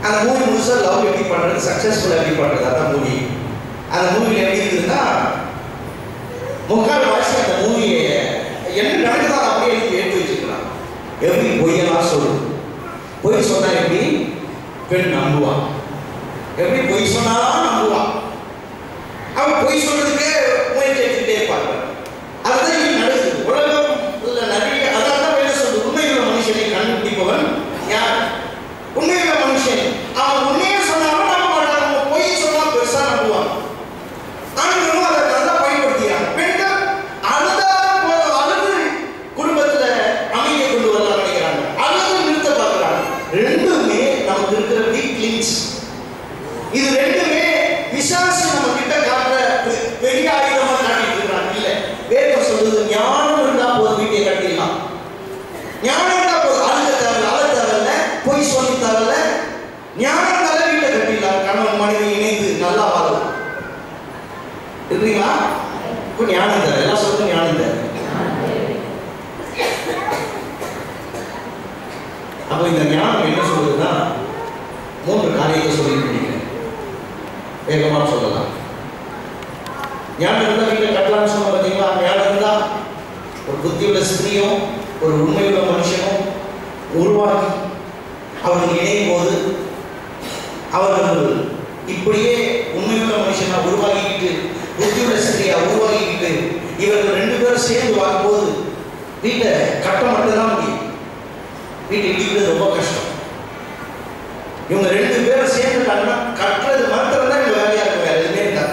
அந்த மூவி முழுசாக லவ் எப்படி பண்ணுறது சக்ஸஸ்ஃபுல்லாக எப்படி பண்ணுறது அதான் மூவி அந்த மூவியில் எப்படி இருக்குதுன்னா முக்கால் வாசி அந்த மூவியை என்ன நடக்குதோ அதை அப்படியே எடுத்து எடுத்து வச்சுக்கலாம் எப்படி பொய்யெல்லாம் சொல்லு பொய் சொன்னா எப்படி பெண் நம்புவான் எப்படி பொய் சொன்னாலும் நம்புவான் அவன் பொய் சொல்றதுக்கே முயற்சி எடுத்துக்கிட்டே இருப்பாங்க அதுதான் இங்க நடக்குது உலகம் இல்ல நிறைய அதான் தான் வேலை சொல்லுது உண்மையுள்ள மனுஷனை கண்டுபிடிப்பவன் யார் உண்மையுள்ள மனுஷன் அவன் உண்மையை சொன்னாலும் நம்ப மாட்டான் அவன் பொய் சொன்னா பெருசா நம்புவான் ஆண்களும் அதை நல்லா பயன்படுத்திக்கிறாங்க பெண்கள் அழுதாலும் போதும் அழுது குடும்பத்துல அமைதியை கொண்டு வரலாம் நினைக்கிறாங்க அழுது நிறுத்த பார்க்கிறாங்க ரெண்டுமே நமக்கு இருக்கிற வீக் லிங்க்ஸ் இது ரெண்டுமே பிசாசு நம்ம கிட்ட காட்டுற பெ- பெரிய ஆயுதமா காட்டிட்டு இருக்காங்க இல்ல வேதம் சொல்லுது ஞானம் இருந்தா போதும் வீட்டை கட்டிடலாம் ஞானம் இருந்தா போதும் அழுக தேவையில்ல அழ தேவையில்ல பொய் சொல்லி தேவையில்ல ஞானம் இருந்தாலே வீட்டை கட்டிடலாம் கணவன் மனைவி இணைந்து நல்லா வாழலாம் இருக்கீங்களா இப்போ ஞானம் தேவை எல்லாம் சொல்லுங்க ஞானம் தேவை அப்போ இந்த ஞானம் என்ன சொல்லுதுன்னா மூன்று காரியத்தை சொல்லி முடிக்கிறேன் வேகமாக சொல்லலாம் ஞானம் இருந்தால் வீட்டில் கட்டலாம்னு சொன்ன பார்த்தீங்களா ஞானம் இருந்தால் ஒரு புத்தியுள்ள ஸ்திரீயும் ஒரு உண்மையுள்ள மனுஷனும் உருவாக்கி அவர்கள் இணையும் போது அவர்கள் இப்படியே உண்மையுள்ள மனுஷனா உருவாக்கிக்கிட்டு புத்தியுள்ள ஸ்திரீயா உருவாக்கிக்கிட்டு இவர்கள் ரெண்டு பேரும் சேர்ந்து வாங்கும்போது வீட்டை கட்ட மட்டும்தான் முடியும் வீட்டை இடிக்கிறது ரொம்ப கஷ்டம் இவங்க ரெண்டு பேரும் சேர்ந்துட்டாங்கன்னா கட்டுறது மாத்திரம் தான் இவங்க வேலையா இருக்கும் வேற எதுவுமே இருக்காது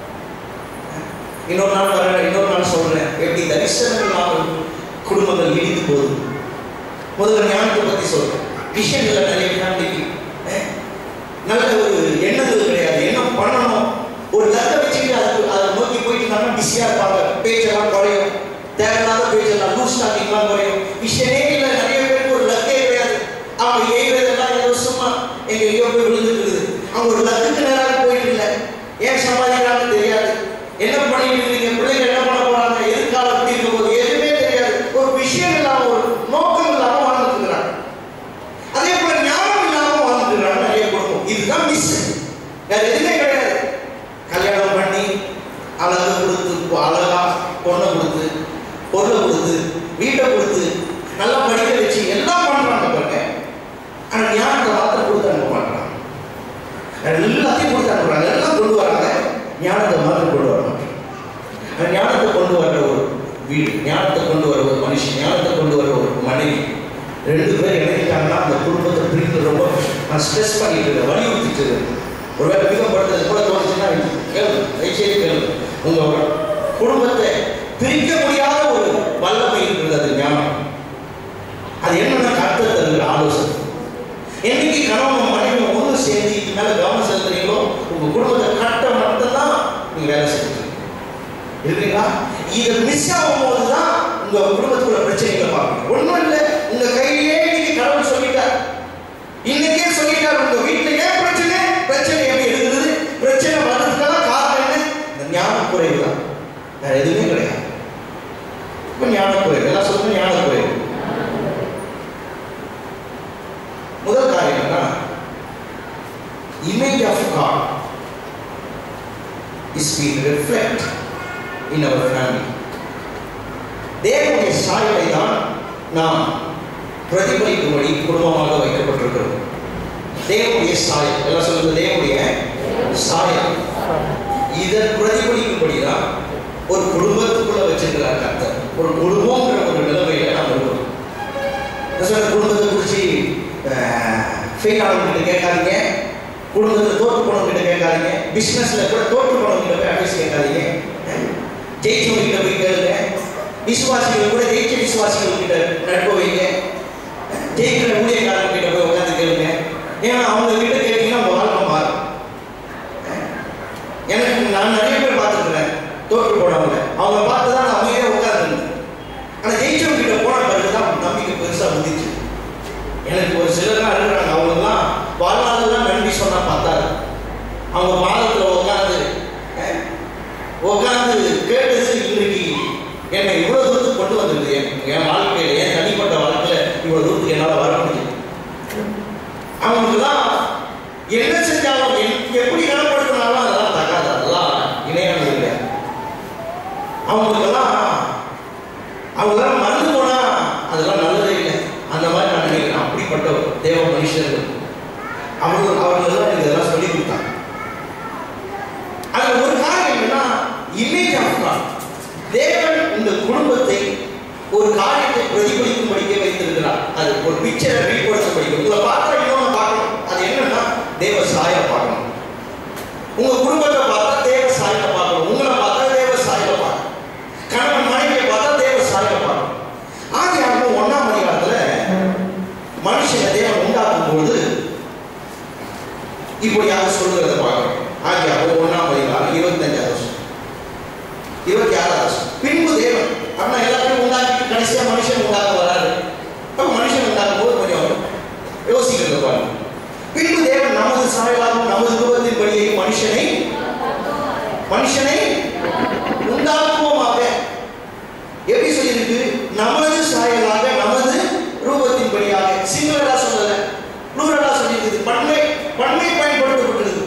இன்னொரு நாள் வரேன் இன்னொரு நாள் சொல்றேன் எப்படி தரிசனம் இல்லாமல் குடும்பங்கள் இடிந்து போகுது முதல்ல ஞானத்தை பத்தி சொல்றேன் விஷயம் இல்லை நிறைய ஃபேமிலிக்கு நல்ல ஒரு எண்ணங்கள் கிடையாது என்ன பண்ணணும் ஒரு லக்க வச்சுக்கிட்டு அதுக்கு அதை நோக்கி போயிட்டு இருந்தாங்கன்னா பிஸியா இருப்பாங்க பேச்செல்லாம் குறையும் தேவையில்லாத பேச்செல்லாம் லூஸ் டாக்கிங்லாம் குறையும் விஷயமே இல்லை நிறைய பேருக்கு ஒரு லக்கே கிடையாது அவங்க எய்வதெல்லாம் ஏதோ சும்மா எங்க எங்கேயோ போய் விழுந்துட்டு இருக்குது அவங்க ஒரு லக்குக்கு நேரம் போயிட்டு இல்லை ஏன் சம்பாதிக்கிறாங்கன்னு தெரியாது என்ன பண்ணிட்டு இருக்கீங்க பிள்ளைங்க என்ன பண்ண போறாங்க எதிர்காலம் எப்படி இருக்க போகுது எதுவுமே தெரியாது ஒரு விஷயம் இல்லாம ஒரு நோக்கம் இல்லாம வாழ்ந்துட்டு இருக்கிறாங்க அதே போல ஞானம் இல்லாம வாழ்ந்துட்டு இருக்கிறாங்க நிறைய குடும்பம் இதுதான் மிஸ் வேற எதுவுமே கிடையாது கல்யாணம் பண்ணி அழகு கொடுத்து அழகா பொண்ணை கொடுத்து பொருளை கொடுத்து வீட்டை கொடுத்து நல்லா படிக்க வச்சு எல்லாம் பண்றாங்க பாருங்க ஆனா ஞானத்தை மாத்திரம் கொடுத்து அனுப்ப மாட்டாங்க எல்லாத்தையும் கொடுத்து அனுப்புறாங்க எல்லாம் கொண்டு வராங்க ஞானத்தை மாத்திரம் கொண்டு வர மாட்டாங்க ஆனா ஞானத்தை கொண்டு வர ஒரு வீடு ஞானத்தை கொண்டு வர ஒரு மனுஷன் ஞானத்தை கொண்டு வர ஒரு மனைவி ரெண்டு பேர் இணைஞ்சிட்டாங்கன்னா அந்த குடும்பத்தை பிரிக்கிறது ரொம்ப கஷ்டம். நான் ஸ்ட்ரெஸ் பண்ணிட்டு இருக்கேன் வலியுறுத்திட்டு இருக்கேன் ஒருவேளை மிகப்படுத்துறது கூட தோணுச்சுன்னா கேளு தயவுசெய்து கேளு உங்க குடும்பத்தை பிரிக்க முடியாத ஒரு வல்லமை இருக்கிறது அது ஞானம் அது என்னன்னா கர்த்தர் தருகிற ஆலோசனை என்னைக்கு கணவன் மனைவி ஒன்று சேர்ந்து இது மேல கவனம் செலுத்துறீங்களோ உங்க குடும்பத்தை கட்ட மட்டும்தான் நீங்க வேலை செஞ்சுட்டு இருக்கீங்களா இது மிஸ் ஆகும் போதுதான் உங்க குடும்பத்துக்குள்ள பிரச்சனைகளை பார்க்கணும் ஒண்ணும் இல்லை உங்க கையிலே இன்னைக்கு கடவுள் சொல்லிட்டார் இன்னைக்கே சொல்லிட்டார் உங்க வீட்டுல ஏன் பிரச்சனை பிரச்சனை எப்படி இருக்குது பிரச்சனை வர்றதுக்கெல்லாம் காரணம் என்ன இந்த ஞான குறைவு தான் வேற எதுவுமே கிடையாது இப்ப ஞான குறைவு எல்லாம் சொல்லுங்க ஞான குறைவு முதல் காரியம் என்னன்னா image of God is being reflect in our family. தேவனுடைய சாயலை தான் நாம் பிரதிபலிக்கும்படி குடும்பமாக வைக்கப்பட்டிருக்கிறோம் தேவனுடைய சாயல் எல்லாம் சொல்லுங்க தேவனுடைய சாயல் இதை பிரதிபலிக்கும்படி தான் ஒரு குடும்பத்துக்குள்ள வச்சிருக்கிறார் கர்த்தர் ஒரு குடும்பம்ங்கிற ஒரு நிலைமையில நாம் இருக்கிறோம் நான் சொன்ன குடும்பத்தை குறிச்சு ஃபெயில் ஆனவங்கிட்ட கேட்காதீங்க குடும்பத்தில் தோற்று போனவங்கிட்ட கேட்காதீங்க பிஸ்னஸ்ல கூட தோற்று போனவங்கிட்ட போய் அட்வைஸ் கேட்காதீங்க ஜெயிச்சவங்க கிட்ட போய் கேளுங்க விசுவாசிகள் கூட ஜெயிச்ச விசுவாசிகள் கிட்ட நட்பு வைங்க ஜெயிக்கிற ஊழியக்காரங்க கிட்ட போய் உட்காந்து கேளுங்க ஏன்னா அவங்க கிட்ட கேட்டீங்கன்னா உங்க வாழ்க்கை மாறும் எனக்கு நான் நிறைய பேர் பார்த்துருக்கிறேன் தோற்று போனவங்க அவங்க பார்த்து தான் நான் அமைதியாக உட்காந்துருந்தேன் ஆனால் ஜெயிச்சவங்க கிட்ட போன பிறகு தான் நம்பிக்கை பெருசாக வந்துச்சு எனக்கு ஒரு சிலர்லாம் இருக்கிறாங்க அவங்கெல்லாம் வாழ்நாளெல்லாம் நன்றி சொன்னா பார்த்தாரு அவங்க பாதத்தில் உட்காந்து அஹ், உட்காந்து கேட்டது இன்றைக்கு என்னை இவ்வளோ தூரத்துக்கு கொண்டு வந்திருக்கு என் என் வாழ்க்கையில் என் தனிப்பட்ட வாழ்க்கையில் இவ்வளோ தூரத்துக்கு என்னால் வர முடியும் அவங்களுக்குலாம் என்ன செஞ்சாலும் என்- எப்படி கனப்படுத்தினாலும் அதெல்லாம் தகாது அதெல்லாம் இணையானது இல்லை அவங்களுக்கெல்லாம் அவங்களாம் மறந்து போனா அதெல்லாம் நல்லதே இல்லை அந்த மாதிரி நான் நினைக்கிறேன் அப்படிப்பட்ட தேவ மனுஷர்கள் அவர்கள் அவர்கள் தான் இதெல்லாம் சொல்லி கொடுத்தாங்க அதுல ஒரு காரியம் என்னன்னா இமேஜ் ஆஃப் காட் தேவன் இந்த குடும்பத்தை ஒரு காரியத்தை பிரதிபலிக்கும்படிக்க வைத்திருக்கிறார் அது ஒரு பிக்சரை வெளிப்படுத்தப்படுகிறது உங்களை பார்த்தா இன்னொன்று பார்க்கணும் அது என்னன்னா தேவ சாயை பார்க்கணும் உங்க குடும்பத்தை பார்த்தா தேவ சாயலை பார்க்கணும் உங்களை பார்த்தா தேவ சாயலை பார்க்கணும் கணவன் மனைவியை பார்த்தா தேவ சாயலை பார்க்கணும் ஆதியாகமம் ஒண்ணாம் அதிகாரத்துல மனுஷனை தேவன் உண்டாக்கும் பொழுது இப்படியாக சொல்லுகிறத பார்க்கணும் ஆகியாகமம் ஒண்ணாம் அதிகாரம் இருபத்தஞ்சாவது வருஷம் இருபத்தி ஆறாவது வருஷம் பின்பு தேவன் அப்படின்னா எல்லாத்தையும் உண்டாக்கிட்டு கடைசியா மனுஷன் உண்டாக்க வராரு அப்ப மனுஷன் உண்டாக்கும் போது கொஞ்சம் யோசிக்கிறது பாருங்க பின்பு தேவன் நமது சாயலாகவும் நமது ரூபத்தின்படியே மனுஷனை மனுஷனை உண்டாக்குவோமாக எப்படி சொல்லியிருக்கு நமது சாயலாக நமது ரூபத்தின்படியாக சிங்களரா சொல்லல ப்ளூரலா சொல்லியிருக்குது பன்மை பன்மை பயன்படுத்தப்பட்டிருக்கு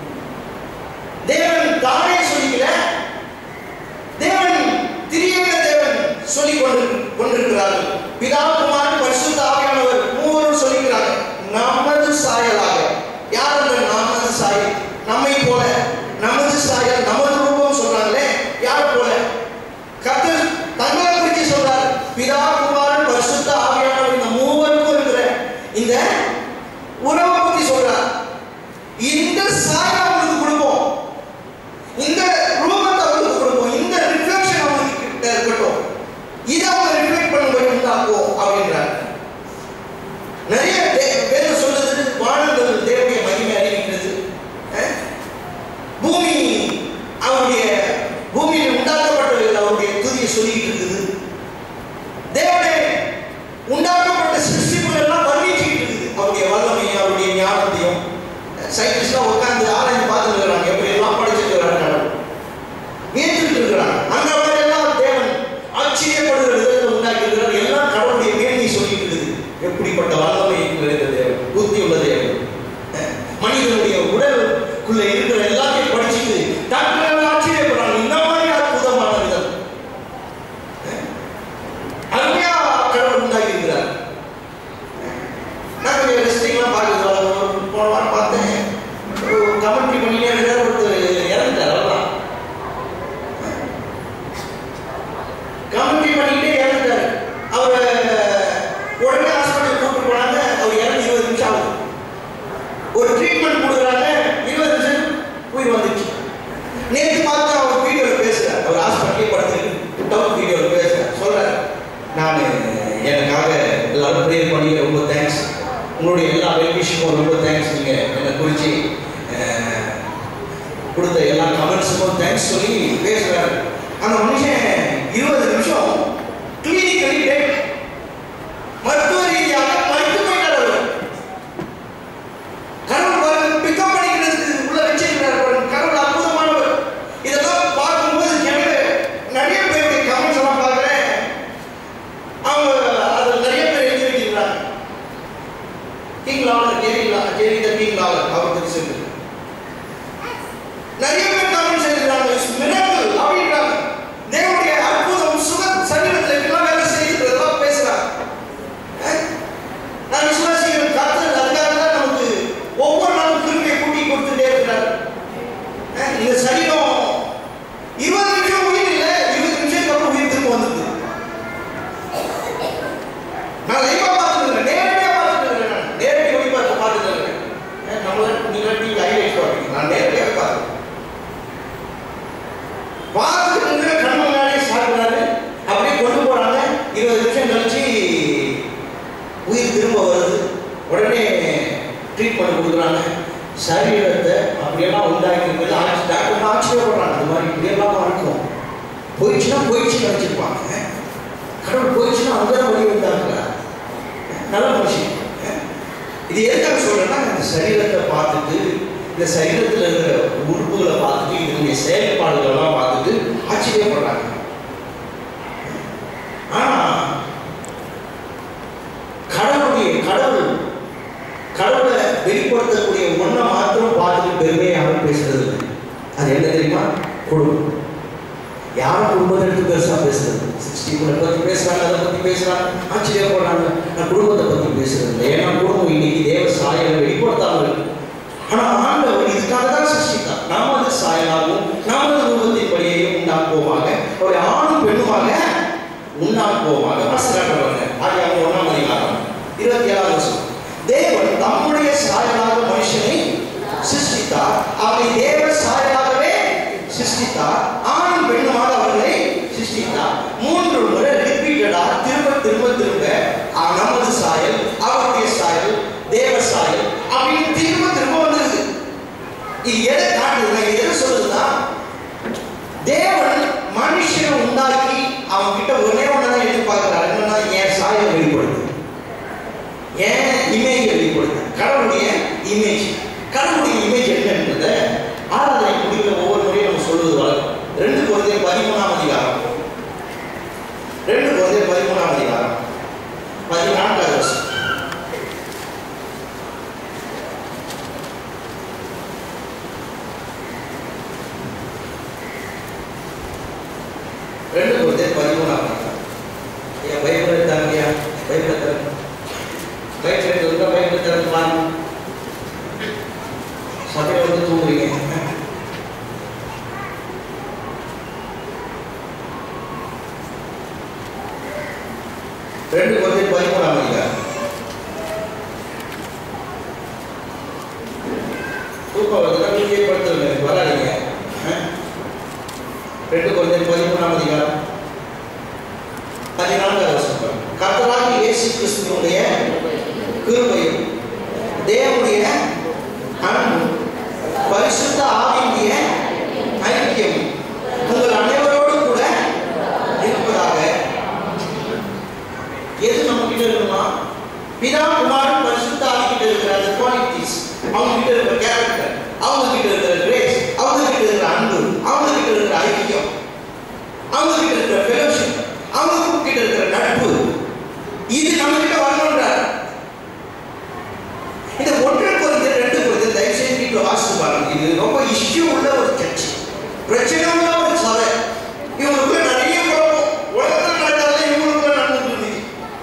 தேவன் தானே சொல்லிக்கல தேவன் திரியேக தேவன் சொல்லிக் கொண்டு கொண்டிருக்கிறார்கள் பிதா குமாரன் பரிசுத்த ஆவியானவர் மூவரும் சொல்லிக்கிறார்கள் நமது சாயலாக யார் அந்த நமது சாயல் நம்மை போல நமது சாயல் நமது ரூபம் சொல்றாங்களே யார் போல கர்த்தர் தங்களை குறித்து சொல்றார் பிதா குமாரன் பரிசுத்த ஆவியானவர் இந்த மூவருக்கும் இருக்கிற இந்த உறவை பத்தி சொல்றார் இந்த சாயல் அவங்களுக்கு கொடுப்போம் இந்த ரூபத்தை அவங்களுக்கு கொடுப்போம் இந்த ரிஃப்ளெக்ஷன் அவங்களுக்கு கிட்ட இருக்கட்டும் இதை அவங்க ரிஃப்ளெக்ட் பண்ணும்படி உண்டாக்குவோம் அப்படின்றார் நிறைய தே- பேர் சொல்றது வானங்கள் தேவனுடைய மகிமை அறிவிக்கிறது அஹ்? பூமி அவருடைய பூமியில் உண்டாக்கப்பட்டவர்கள் அவருடைய துதியை சொல்லிக்கிட்டு இருக்குது தேவனே உண்டாக்கப்பட்ட சிருஷ்டிப்புகள் எல்லாம் வர்ணிச்சுக்கிட்டு இருக்குது அவருடைய வல்லமையும் அவருடைய ஞானத்தையும் சயின்டிஸ்ட்லாம் உட்கார்ந்து ஆராய்ச்சி பார்த்துட்டு இருக்கிறாங்க எப்படி எல்லாம் படிச்சிருக்கிறாங்க வியந்துட்டு இருக்கிறாங்க அந்த மாதிரி எல்லாம் தேவன் ஆச்சரியப்படுகிற விதத்தில் உண்டாக்கி இருக்கிறார் எல்லாம் கடவுளுடைய மேன்மையை சொல்லிட்டு இருக்குது எப்படிப்பட்ட வல்லமை இருக்கிற இந்த தேவன் புத்தி உள்ள தேவன் அஹ் மனிதனுடைய உடலுக்குள்ள இருக்கிற எல்லாத்தையும் படிச்சுட்டு டாக்டர் ஆச்சரியப்படுறாங்க இந்த மாதிரி அற்புதமான விதம் அஹ் அருமையா கடவுள் உண்டாக்கி இருக்கிறார் நான் கொஞ்சம் ரெஸ்டிங்லாம் பார்க்குறது போன வாரம் பார்த்தேன் கமெண்ட்ரி பண்ணிட்டே இருக்கிறார் ஒருத்தர் இறந்துட்டார் அவ்வளோதான் கமெண்ட்ரி பண்ணிக்கிட்டே இறந்துட்டார் அவர் உடனே ஹாஸ்பிட்டல் கூப்பிட்டு போனாங்க அவர் இறந்து இருபது நிமிஷம் ஆகுது ஒரு ட்ரீட்மெண்ட் கொடுக்குறாங்க இருபது நிமிஷம் உயிர் வந்துச்சு நேற்று பார்த்து அவர் வீடியோவில் பேசுகிறார் அவர் ஹாஸ்பிட்டலே படுத்து டவுன் வீடியோவில் பேசுகிறார் சொல்கிறார் நான் எனக்காக எல்லாரும் ப்ரேயர் பண்ணி ரொம்ப தேங்க்ஸ் உங்களுடைய எல்லா வெல்விஷுக்கும் ரொம்ப தேங்க்ஸ் நீங்கள் என்னை குறித்து கொடுத்த எல்லா கமெண்ட்ஸுக்கும் தேங்க்ஸ் சொல்லி பேசுகிறாரு அந்த மனுஷன் இருபது நிமிஷம் கிளினிக்கலி டெட் மருத்துவ ரீதியாக மறித்து போயிட்டார் அவர் கடவுள் பாருங்க பிக்கப் பண்ணிக்கிறதுக்கு உள்ள வச்சிருக்கிறார் பாருங்க கடவுள் அற்புதமானவர் இதெல்லாம் பார்க்கும்போது எனக்கு நிறைய பேருடைய கமெண்ட்ஸ் எல்லாம் பார்க்குறேன் அவங்க அதில் நிறைய பேர் எழுதி வச்சிருக்கிறாங்க king லாலர் zari law- zari the king லாலர் அவர் பற்றி சொல்லு நிறைய பேர் கமெண்ட்ஸ் எழுதுறாங்க மிராக்கிள் அப்படின்றாங்க தேவனுடைய அற்புதம் சுக சரீரத்தில் எப்படிலாம் வேலை செய்யுது எல்லாம் பேசுறாங்க அஹ்? நான் விசுவாசிகள் கர்த்தர் அதுக்காக தான் நமக்கு ஒவ்வொரு நாளும் கிருமையை கூட்டி கொடுத்துட்டே இருக்கிறார் அஹ்? இந்த சரீரம் இருபது நிமிஷம் உயிர் இல்லை இருபது நிமிஷத்துக்கு அப்புறம் உயிர் திரும்ப வந்தது நான் லைவா பார்த்துருக்கேன் நேரடியாக பார்த்துட்டு நான் நேரடி ஒளிபரப்பு பார்த்துட்டு இருக்கேன் அஹ் நம்மள நீங்க டிவி ஹைலைட்ஸ் பார்ப்பீங்க நான் நேரடியாக பார்த்தேன் பார்த்துட்டு இருக்கிற கண் முன்னாடியே சாப்பிடுறாரு அப்படியே கொண்டு போறாங்க இருபது நிமிஷம் கழிச்சு உயிர் திரும்ப வருது உடனே ட்ரீட்மெண்ட் கொடுக்குறாங்க சரீரத்தை அப்படியெல்லாம் உண்டாக்கி இருக்குது ஆச்சு டாக்டர் ஆச்சரியப்படுறாங்க அது மாதிரி இப்படியெல்லாம் இருக்கும் போயிடுச்சுன்னா போயிடுச்சு நினச்சிருப்பாங்க கடவுள் போயிடுச்சுன்னா அங்கே தான் வழி வந்தாங்க நல்ல மனுஷன் இது எதுக்காக சொல்றேன்னா இந்த சரீரத்தை பார்த்துட்டு இந்த சரீரத்தில் இருக்கிற உறுப்புகளை பார்த்துட்டு இதனுடைய செயல்பாடுகளெல்லாம் பார்த்துட்டு ஆச்சரியப்படுறாங்க ஆனா கடவுளுடைய கடவுள் கடவுளை வெளிப்படுத்தக்கூடிய ஒன்றை பெருமையை யாரும் பேசுறது இல்லை அது என்ன தெரியுமா குடும்பம் யாரும் குடும்பத்தை எடுத்து பெருசா பேசுறது சிக்ஸ்டி பத்தி பேசுறாங்க அதை பத்தி பேசுறாங்க ஆச்சரியப்படுறாங்க நான் குடும்பத்தை பத்தி பேசுறது இல்லை ஏன்னா குடும்பம் இன்னைக்கு தேவ சாயலை வெளிப்படுத்தாமல் இருக்கு ஆனா ஆண்டவர் இதுக்காக தான் சிருஷ்டித்தார் நமது சாயலாகவும் நமது ரூபத்தின்படியையும் உண்டாக்குவோமாக ஒரு ஆணும் பெண்ணுமாக உண்டாக்குவோமாக வசனப்படுவாங்க அது அவங்க ஒன்றாம் அதிகாரம் இருபத்தி ஏழாவது வருஷம் தேவன் தம்முடைய சாயலாக மனுஷனை சிருஷ்டித்தார் அவனை தேவ சாயலாகவே சிருஷ்டித்தார் ஆணும் பெண்ணுமாக அவர்களை சிருஷ்டித்தார் மூன்று முறை ரிப்பீட்டடா திரும்ப திரும்ப திரும்ப அஹ், நமது சாயல் அவருடைய சாயல் தேவ சாயல் அப்படின்னு திரும்ப திரும்ப வந்திருக்கு இது எதை காட்டுதுன்னா இது எதை சொல்லுதுன்னா தேவன் மனுஷனை உண்டாக்கி அவன் கிட்ட ஒரே ஒண்ணுதான் எதிர்பார்க்கிறார் என்னன்னா என் சாயல் வெளிப்படுது ஏன் இமேஜ் வெளிப்படுது கடவுளுடைய இமேஜ் கடவுளுடைய இமேஜ் என்னன்றத ஆராதனை முடிக்கிற ஒவ்வொரு முறையும் நம்ம சொல்வது வழக்கம் ரெண்டு குழந்தை பதிமூணாம் அதிகாரம் ரெண்டு குழந்தை பதிமூணாம் அதிகாரம் பதினான்காவது வருஷம் ரெண்டு குழந்தை பதிமூணாம் அதிகாரம் ஏன் பைபிள் எடுத்தாங்கய்யா பைபிள் எடுத்தாங்க பைபிள் எடுத்து பைபிள் திறந்து பாருங்க சபையில் வந்து தூங்குறீங்க ரெண்டு குழந்தை பதிமூணாம் அதிகாரம் தூக்கம் வருதுன்னா வீட்லயே படுத்துருங்க வராதீங்க ஆ? ரெண்டு குழந்தை பதிமூணாம் அதிகாரம் பதினான்காவது வருஷம் கர்த்தராகி இயேசு கிறிஸ்துவனுடைய கிருபையும் தேவனுடைய அன்பும் பரிசுத்த ஆவியுடைய ஐக்கியம் உங்கள் அனைவரோடு கூட இருப்பதாக எது நம்ம கிட்ட இருக்கணுமா பிதா குமாரன் பரிசுத்த ஆவி கிட்ட இருக்கிற அந்த குவாலிட்டிஸ் அவங்க கிட்ட இருக்கிற கேரக்டர் அவங்க கிட்ட இருக்கிற கிரேஸ் அவங்க கிட்ட இருக்கிற அன்பு அவங்க கிட்ட இருக்கிற ஐக்கியம் அவங்க கிட்ட இருக்கிற ஃபெலோஷிப் அவங்க கிட்ட இருக்கிற நட்பு இது நம்ம கிட்ட வரணுன்றார் இந்த ஒன்று குறைந்த ரெண்டு குறைந்த தயவு செய்து வீட்டில் வாசித்து பாருங்க இது ரொம்ப இஷ்யூ உள்ள ஒரு சர்ச் பிரச்சனை உள்ள ஒரு சபை இவங்களுக்குள்ள நிறைய குழப்பம் உலகத்தில் நடக்காத இவங்களுக்குள்ள நடந்துட்டு இருந்துச்சு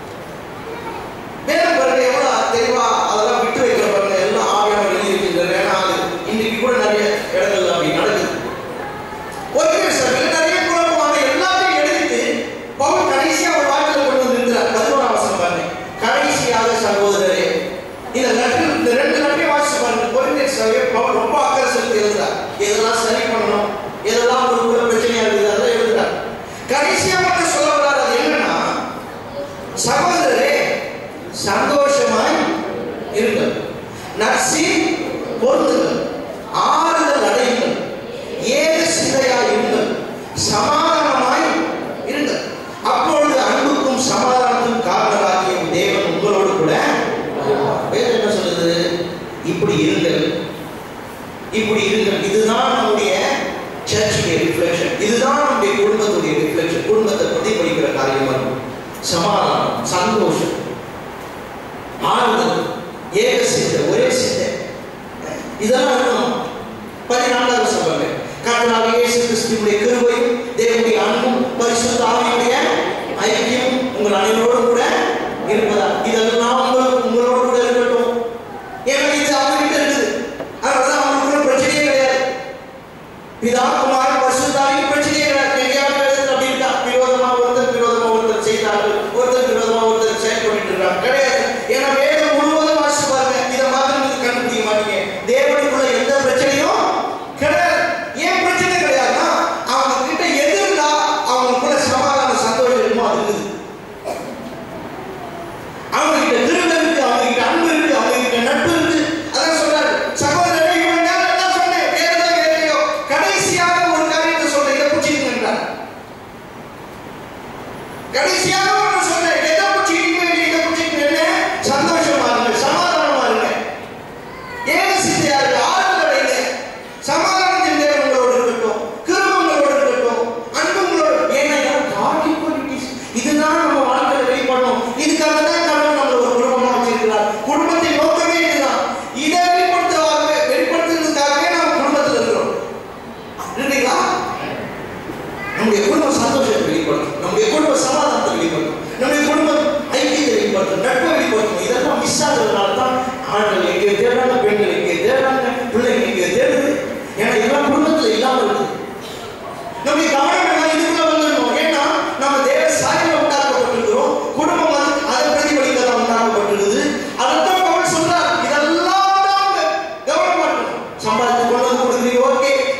வேற பாருங்க எவ்வளவு தெளிவா அதெல்லாம் விட்டு வைக்கிற பாருங்க எல்லாம் ஆவியான எழுதி வச்சிருக்காரு ஏன்னா அது இன்னைக்கு கூட நிறைய இடங்கள்ல அப்படி நடக்குது ஒரே சபையில் நிறைய குழப்பமான எல்லாத்தையும் எடுத்து பவுல் கடைசியா ஒரு வாக்கில் கொண்டு வந்து இருக்கிறார் பதினோராம் வசனம் பாருங்க கடைசியாக சகோதரரே இந்த லெட்டர் இந்த ரெண்டு லெட்டரையும் வாசிச்சு பாருங்க கொரிந்தியர் சபையை பவுல் ரொம்ப அக்கறை செலுத்தி எழுதுறார் எதெல்லாம் சரி பண்ணணும் எதெல்லாம் ஒரு கூட பிரச்சனையா இருக்குது அதெல்லாம் எழுதுறார் கடைசியா மட்டும் சொல்ல வர்றாரு அது என்னன்னா சகோதரரே சந்தோஷமாய் இருங்கள் நர்சி பொருந்துங்கள் ஆறுதல் அடையுங்கள் ஏக சிந்தையாய் இருங்கள் சமாதானமாய் இருங்கள் அப்பொழுது அன்புக்கும் சமாதானத்துக்கும் காரணராகிய தேவன் உங்களோடு கூட இருப்பார். வேதம் என்ன சொல்லுது இப்படி இருங்கள் இப்படி இருங்கள் இதுதான் நம்முடைய சர்ச்சுடைய ரிஃப்ளெக்ஷன் இதுதான் நம்முடைய குடும்பத்துடைய ரிஃப்ளெக்ஷன் குடும்பத்தை பிரதிபலிக்கிற காரியமா இருக்கும் சமாதானம் சந்தோஷம் ஆறுதல் ஏக சிந்தை ஒரே சிந்தை இதெல்லாம் இருக்கணும் பதினான்காவது சொல்லுங்க கர்த்தராக இயேசு கிறிஸ்துவினுடைய கிருபையும் தேவனுடைய அன்பும் பரிசுத்த ஆவியுடைய ஐக்கியம் உங்கள் அனைவரோடும் கூட இருப்பதா இதெல்லாம் உங்களுக்கு உங்களோடு கூட இருக்கட்டும் ஏன்னா இது அவங்க கிட்ட இருக்குது அதனால அவங்களுக்கு பிரச்சனையே கிடையாது பிதா குமாரன் பரிசுத்தாவின் பிரச்சனையே கிடையாது எங்கேயாவது இடத்துல அப்படி இருக்கா விரோதமா ஒருத்தர் விரோதமா ஒருத்தர் செய்தார்கள் ஒருத்தர் விரோதமா ஒருத்தர் செயல்பட்டு இருக்காங்க கிடையாது ஏன்னா வேதம் முழுவதும் வாசிச்சு பாருங்க இதை மாதிரி நீங்க கண்டுபிடிக்க மாட்டீங்க தேவனுக்குள்ள எந்த பிரச்சனையும் கிடையாது ஏன் பிரச்சனை கிடையாதுன்னா அவங்க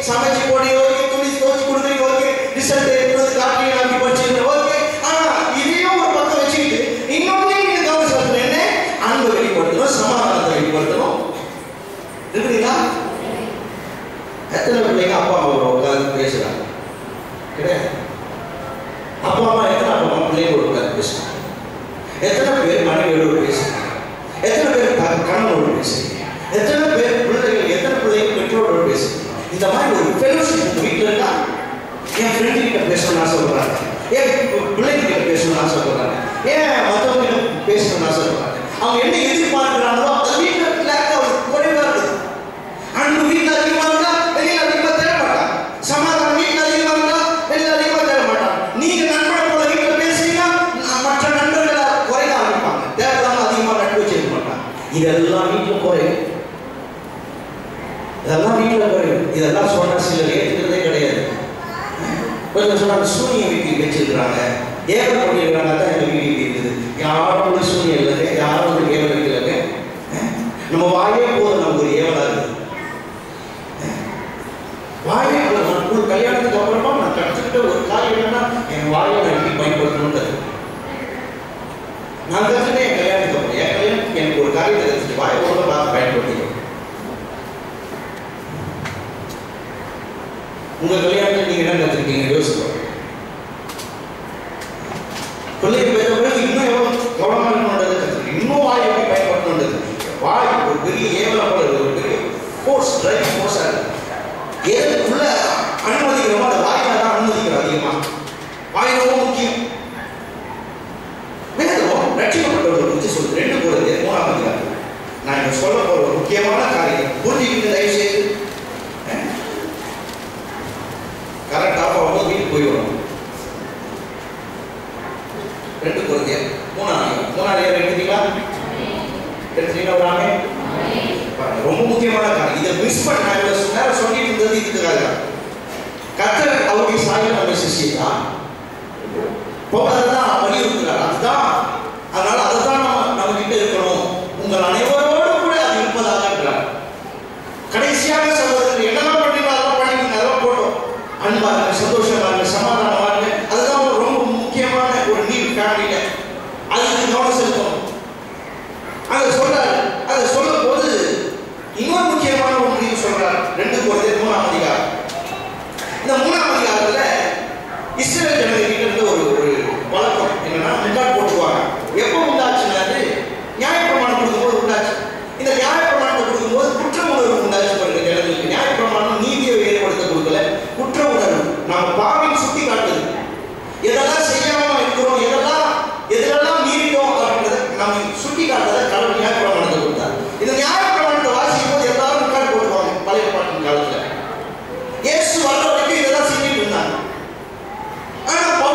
சமைச்சு போடி ஓகே துணி துவச்சு கொடுக்குறீங்க ஓகே ரிசல்ட் எடுத்து காட்டி அப்படி படிச்சிருக்கேன் ஓகே ஆனா இதையும் ஒரு பக்கம் வச்சுக்கிட்டு இன்னொன்னு நீங்க கவனம் செலுத்தணும் என்ன அன்பை வெளிப்படுத்தணும் சமாதானத்தை வெளிப்படுத்தணும் இருக்குங்களா எத்தனை பிள்ளைங்க அப்பா அம்மா உட்கார்ந்து பேசுறாங்க கிடையாது அப்பா அம்மா எத்தனை அப்பா அம்மா பிள்ளைங்களோட உட்கார்ந்து பேசுறாங்க எத்தனை பேர் மனைவியோடு பேசுறாங்க எத்தனை பேர் க- கணவனோடு பேசுறீங்க எத்தனை பேர் பிள்ளைகள் எத்தனை பிள்ளைங்க பெற்றோரோடு பேசுறீங்க இந்த மாதிரி ஒரு ஃபெலோஷிப் உங்க வீட்டில் இருக்கா என் ஃப்ரெண்டு கிட்ட பேசணும்னு ஆசைப்படுறாங்க ஏன் பிள்ளைங்க கிட்ட பேசணும்னு ஆசைப்படுறாங்க ஏன் மற்றவங்க கிட்ட பேசணும்னு ஆசைப்படுறாங்க அவங்க என்ன எதிர்பார்க்கிறாங்களோ அது வீட்டில் லேக் ஆகுது குறைவா இருக்குது அன்பு வீட்டில் அதிகமாக இருந்தா வெளியில் அதிகமாக தேட மாட்டாங்க சமாதானம் வீட்டில் அதிகமாக இருந்தா வெளியில் அதிகமாக தேட மாட்டாங்க நீங்க நண்பனை போல வீட்டில் பேசுறீங்கன்னா ந- மற்ற நண்பர்களை குறைக்க ஆரம்பிப்பாங்க தேவையில்லாம அதிகமாக நட்பு வச்சிருக்க மாட்டாங்க இதெல்லாம் வீட்டில் குறையும் இதெல்லாம் வீட்டில் குறையும் இதெல்லாம் சொன்னா சிலர் ஏற்றுக்கிறதே கிடையாது கொஞ்சம் சொன்னாங்க சூனியம் வீட்டுக்கு வச்சிருக்கிறாங்க ஏவல் பண்ணியிருக்காங்க தான் எங்கள் வீடு இப்படி இருக்குது யாரும் ஒரு சூனியம் இல்லைங்க யாரும் ஒரு ஏவல் இல்லைங்க நம்ம வாயே போதும் நமக்கு ஒரு ஏவலாக இருக்குது வாயை ஒரு கல்யாணத்துக்கு அப்புறமா நான் கற்றுக்கிட்ட ஒரு காரியம் என்னன்னா என் வாயை நான் எப்படி பயன்படுத்தணுன்றது நான் கற்றுக்கிட்டேன் என் கல்யாணத்துக்கு அப்புறம் என் கல்யாணத்துக்கு எனக்கு ஒரு காரியத்தை கற்றுட்டு வாயை ஒழுங்காக பார்த்து பயன்படுத்திக்கணும் உங்க கல்யாணத்தில் நீங்க என்ன கற்றுக்கிட்டீங்க யோசிச்சு பிள்ளைங்க பெற்ற பிறகு இன்னும் எவ்வளவு கவனமா இருக்கணுன்றது கற்றுக்கிட்டு இன்னும் வாயை எப்படி பயன்படுத்தணுன்றது வாய் ஒரு பெரிய ஏவலை போல இருக்கு, ஒரு பெரிய ஃபோர்ஸ் டிரைவ் ஃபோர்ஸாக இருக்கு எதுக்குள்ள அனுமதிக்கிறோமோ அந்த வாயில தான் அனுமதிக்கிறோம் அதிகமா வாய் ரொம்ப முக்கியம் வேதம் ரட்சிக்கப்பட்டவர்களை குறித்து சொல்லுது ரெண்டு போடுறது மூணாம் அதிகாரம் நான் இங்க சொல்ல போற ஒரு முக்கியமான காரியம் புரிஞ்சுக்கிட்டு தயவு செய்து கரெக்ட் ஆஃப் ஆகும்போது வீட்டுக்கு போயிடணும் ரெண்டு குழந்தை மூணாம் அதிகாரம் மூணாம் அதிகாரம் எடுத்துட்டீங்களா எடுத்துட்டீங்களா ஒரு ஆமே பாருங்க, ரொம்ப முக்கியமான காரியம் இதை மிஸ் பண்ண நான் இவ்வளவு நேரம் சொல்லிட்டு இருந்தது இதுக்காக தான். கர்த்தர் அவருடைய சாயல் நம்ம சிஷியதா அதுதான் வலியுறுத்துறார் அதுதான் அதனால அதுதான் நம்ம நம்ம கிட்ட இருக்கணும் உங்கள் அனைவரோடு கூட அது இருப்பதாகன்றார் கடைசியாக சகோதரர் என்னெல்லாம் பண்ணீங்களோ அதெல்லாம் பண்ணிக்கோங்க அதெல்லாம் போட்டோம் அன்பா இருங்க சந்தோஷமா இருங்க சமாதானமா இருங்க அதுதான் ஒரு ரொம்ப முக்கியமான ஒரு நீட் ஃபேமிலியில அதுக்கு கவனம் செலுத்தணும் அதை சொல்றாரு அதை சொல்லும் போது இன்னொரு முக்கியமான ஒன்றையும் சொல்றார் ரெண்டு குழந்தை மூணாம் அதிகாரம் இந்த மூணாம் அதிகாரத்துல இஸ்ரேல் ஜனங்கள் கிட்ட இருந்த ஒரு ஒரு வழக்கம் என்னன்னா முன்னாடி போட்டுருவாங்க எப்போ உண்டாச்சுன்னா அது நியாயப்பிரமாணம் கொடுக்கும்போது உண்டாச்சு இந்த நியாயப்பிரமாணத்தை கொடுக்கும்போது குற்ற உணர்வு உண்டாச்சு பாருங்க ஜனங்களுக்கு நியாயப்பிரமாணம் நீதியை ஏற்படுத்த கொடுக்கல குற்ற உணர்வு நாம பாவின் சுட்டி காட்டுது எதெல்லாம் செய்யாம இருக்கிறோம் எதெல்லாம் எதெல்லாம் மீறிட்டோம் அப்படின்றத நம்ம சுட்டி காட்டுறத கடவுள் நியாயப்பிரமாணத்தை கொடுத்தார் இந்த நியாயப்பிரமாணத்தை வாசிக்கும் போது எல்லாரும் முன்னாடி போட்டுருவாங்க பழைய பாட்டின் காலத்துல இயேசு வர்ற வரைக்கும் இதெல்லாம் செஞ்சுட்டு இருந்தாங்க ஆனா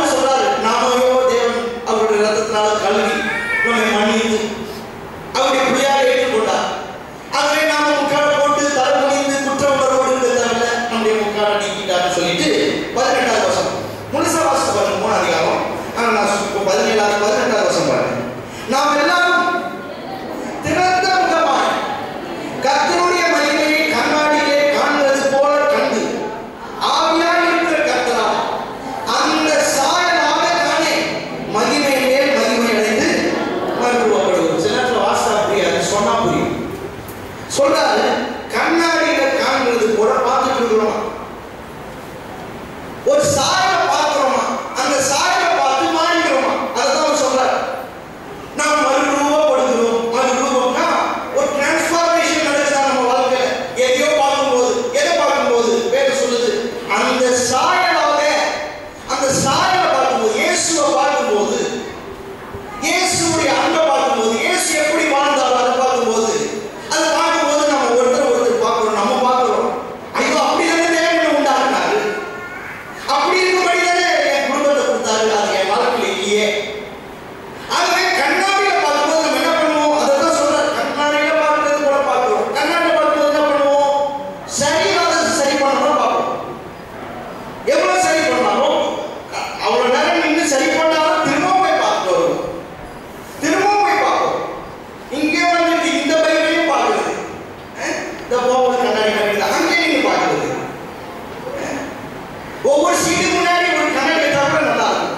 ஒவ்வொரு சீட்டு முன்னாடி ஒரு கண்ணாடி வச்சா கூட நல்லா இருக்கும்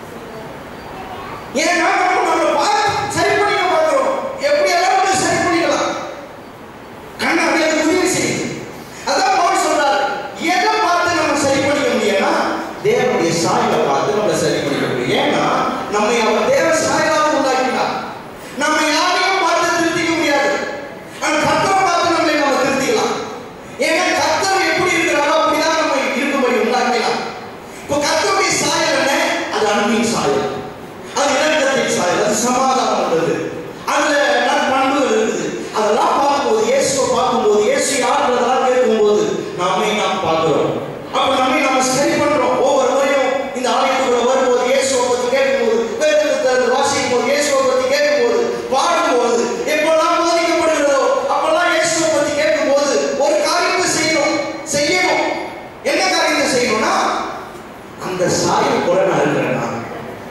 ஏன்னா நம்ம நம்மளை பார்த்து சரி பண்ணிக்க பார்க்கிறோம் எப்படி எல்லாம் வந்து சரி பண்ணிக்கலாம் கண்ணாடி அது உதவி செய்யுது அதான் பவுல் சொல்றாரு எதை பார்த்து நம்ம சரி பண்ணிக்க முடியும்னா தேவனுடைய சாயலை பார்த்து நம்ம சரி பண்ணிக்க முடியும் ஏன்னா நம்மை அவர் தேவ சாயலாக உண்டாக்கினார் நம்ம யாரையும் பார்த்து திருத்திக்க முடியாது ஆனா கர்த்தரை பார்த்து நம்மளை நம்ம திருத்திக்கலாம் ஏன்னா கர்த்தர் எப்படி இருக்கிறாரோ அப்படிதான் நம்ம இருக்கும்படி உண்டாக்கலாம் இப்போ கர்த்தருடைய சாயல் என்ன அது அன்பின் சாயல் அது இரக்கத்தின் சாயல் அது சமாதானம் உள்ளது அதுல நற்பண்புகள் இருக்குது அதெல்லாம் பார்க்கும்போது இயேசுவை பார்க்கும்போது இயேசு யாருன்றதெல்லாம் கேட்கும்போது நாமே நாம் பார்க்கிறோம் அப்ப நம்மை நாம சரி பண்றோம் ஒவ்வொரு முறையும் இந்த ஆலயத்துக்குள்ள வரும்போது இயேசுவை பத்தி கேட்கும்போது வேதத்தை திறந்து வாசிக்கும் போது இயேசுவை பத்தி கேட்கும்போது பாடும்போது எப்பெல்லாம் போதிக்கப்படுகிறதோ அப்பெல்லாம் இயேசுவை பத்தி கேட்கும்போது ஒரு காரியத்தை செய்யணும் செய்யணும் என்ன காரியத்தை செய்யணும்னா அந்த சாயல் கூட நான் இருக்கிறேன் நான்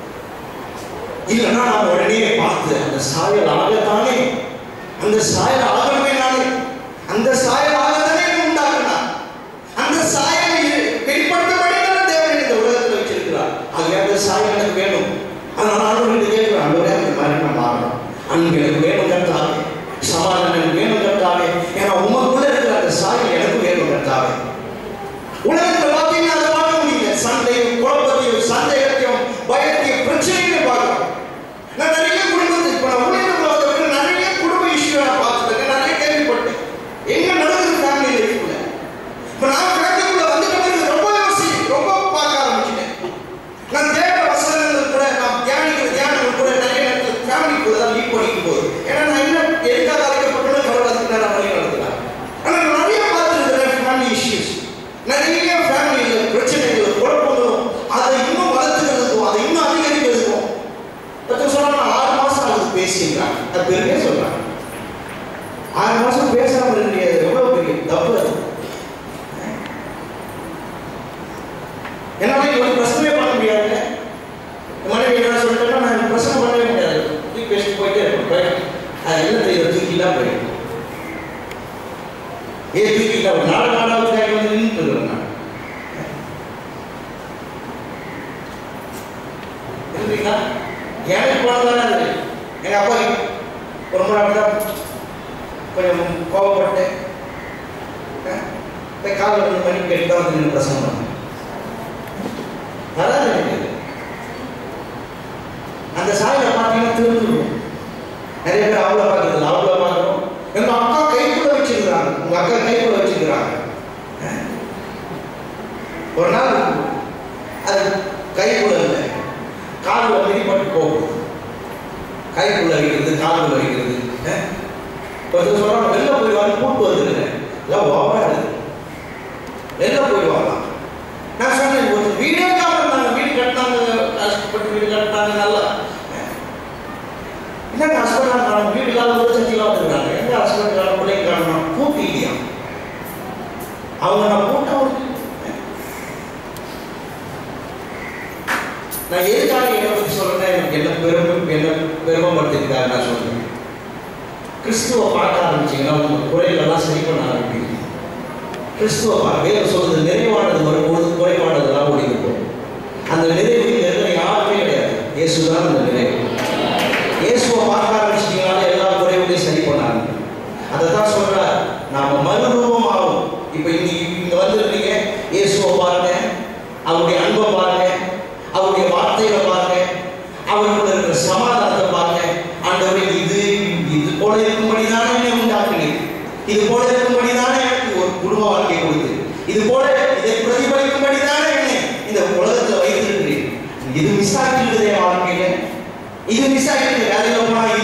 இல்லைன்னா நான் உடனே பார்த்து அந்த சாயல் ஆகத்தானே அந்த சாயல் ஆகணுமே நானே அந்த சாயல் ஆகத்தானே என்னை உண்டாக்குனார் அந்த சாயலை வெளிப்படுத்தபடி தான் தேவன் இந்த உலகத்தில் வச்சிருக்கிறார் ஆகவே அந்த சாயல் எனக்கு வேணும் அதனால ஆண்டவர்கிட்ட கேட்கிறேன் ஆண்டவரே அந்த மாதிரி நான் மாறணும் அன்பு எனக்கு வேணும் கர்த்தாவே சமாதானம் எனக்கு வேணும் கர்த்தாவே ஏன்னா உமக்குள்ள இருக்கிற அந்த சாயல் எனக்கு வேணும் கர்த்தாவே உலகத்தில் பார்த்தீங்கன்னா அதை பார்க்க முடியல சண்டையும் குழப்பத்தையும் சந்தேகத்தையும் பயத்தையும் பிரச்சனையும் பார்க்கிறோம் நான் நிறைய குடும்பத்தை இப்போ நான் உலகத்தில் வந்தவங்க நிறைய குடும்ப இஷ்யூ நான் பார்த்துட்டேன் நிறைய கேள்விப்பட்டேன் எங்க நடக்குது ஃபேமிலி லைஃப்ல இப்போ நான் ஃபேமிலிக்குள்ள வந்துட்ட பிறகு ரொம்ப யோசி ரொம்ப பார்க்க ஆரம்பிச்சிட்டேன் நான் தேவ வசனங்கள் கூட நான் தியானிக்கிற தியானங்கள் கூட நிறைய நேரத்தில் ஃபேமிலிக்குள்ள தான் லீட் பண்ணிக்கும் போது ஏன்னா நான் என்ன எதுக்காக அழைக்கப்பட்டோன்னு கடவுள் அதுக்கு நான் வழி நடத்துகிறேன் ஆனால் நான் நிறைய பார்த்துருக்கிறேன் ஃபேமிலி இஷ்யூஸ் நிறைய ஃபேமிலியில் பிரச்சனைகள் குழப்பங்களும் அதை இன்னும் வளர்த்துக்கிறதுக்கும் அதை இன்னும் அதிகரிக்கிறதுக்கும் ஒருத்தர் சொல்றாங்க ஆறு மாசம் ஆகுது பேசியிருக்காங்க அது பெருமையா சொல்றாங்க ஆறு மாசம் பேசாம இருக்க எவ்வளவு பெரிய தப்பு அது என்னால இங்க ஒரு பிரச்சனையே பண்ண முடியாது என் மனைவி என்ன சொல்லிட்டேன்னா நான் பிரச்சனை பண்ணவே முடியாது தூக்கி பேசிட்டு போயிட்டே இருப்பேன் போயிடும் அது என்ன தெரியும் தூக்கிலாம் போயிடும் ஏ தூக்கிட்டா ஒரு நாலு நாளாவது கை வந்து நின்றுட்டு இருக்கிறேன் நான் இருந்தீங்களா எனக்கு போனதானே அது எங்க அப்பா ஒரு முறை அப்படிதான் கொஞ்சம் கோவப்பட்டு அஹ், போய் காலில் வந்து மணி கேட்டு தான் வந்து நின்று பிரசங்கம் பண்ணேன் வராது எனக்கு இது. அந்த சாயில பார்த்தீங்கன்னா திருந்துருக்கும் நிறைய பேர் அவளை பார்க்கறது அவளை பார்க்கணும் எங்க அக்கா கைக்குள்ள வச்சிருக்கிறாங்க உங்க அக்கா கைக்குள்ள வச்சிருக்கிறாங்க அஹ். ஒரு நாள் அது கைக்குள்ள இல்லை காலில் மிதிப்பட்டு போகும் கைக்குள்ள வைக்கிறது காலுக்குள்ள வைக்கிறது அஹ். ஒருத்தர் சொல்றாங்க வெளில போயிடுவாங்க கூட்டு வந்துருங்க எல்லாம் ஓவரா இருக்கு வெளில போயிடுவாங்க நான் சொன்னேன் ஒரு வீடே இல்லாம இருந்தாங்க வீடு கட்டினாங்க கஷ்டப்பட்டு வீடு கட்டினாங்க நல்லா என்ன ஹஸ்பண்ட் காணும் வீடு இல்லாத ஒரு சச்சிலாம் வந்துருக்காங்க எங்க ஹஸ்பண்ட் காணும் பிள்ளைங்க காணும் கூட்டு இல்லையா அவங்க நான் கூட்டம் நான் எதுக்காக என்னை பற்றி சொல்றேன் எனக்கு என்ன பெருமை என்ன பெருமைப்படுத்திருக்காரு நான் சொல்றேன் கிறிஸ்துவ பார்க்க ஆரம்பிச்சீங்கன்னா உங்க குறைகளெல்லாம் சரி பண்ண ஆரம்பிப்பீங்க கிறிஸ்துவ பா- வேதம் சொல்றது நிறைவானது வரும்போது குறைவானதெல்லாம் ஒழிந்து போகும் அந்த நிறைவு நிறைவு யாருமே கிடையாது இயேசுதான் அந்த நிறைவு இயேசுவை பார்க்க ஆரம்பிச்சிட்டீங்கனால எல்லா குறைவுகளையும் சரி பண்ண ஆரம்பிக்கும் அதை தான் சொல்றார் நாம மறுரூபம் ஆகும் இப்போ இங்க இங்க வந்திருக்கீங்க இயேசுவை பாருங்க அவருடைய அன்பை பாருங்க அவருடைய வார்த்தைகளை பாருங்க அவருக்குள்ள இருக்கிற சமாதானத்தை பாருங்க ஆண்டவரே இது இது போல இருக்கும்படி தானே என்னை உண்டாக்குனீர் இது போல இருக்கும்படி தானே எனக்கு ஒரு குடும்ப வாழ்க்கையை கொடுத்து இது போல இதை பிரதிபலிக்கும்படி தானே என்னை இந்த உலகத்துல வைத்திருக்கிறீர் இது மிஸ் ஆகிட்டு என் வாழ்க்கையில இது மிஸ் ஆகிட்டு வேலையில போனா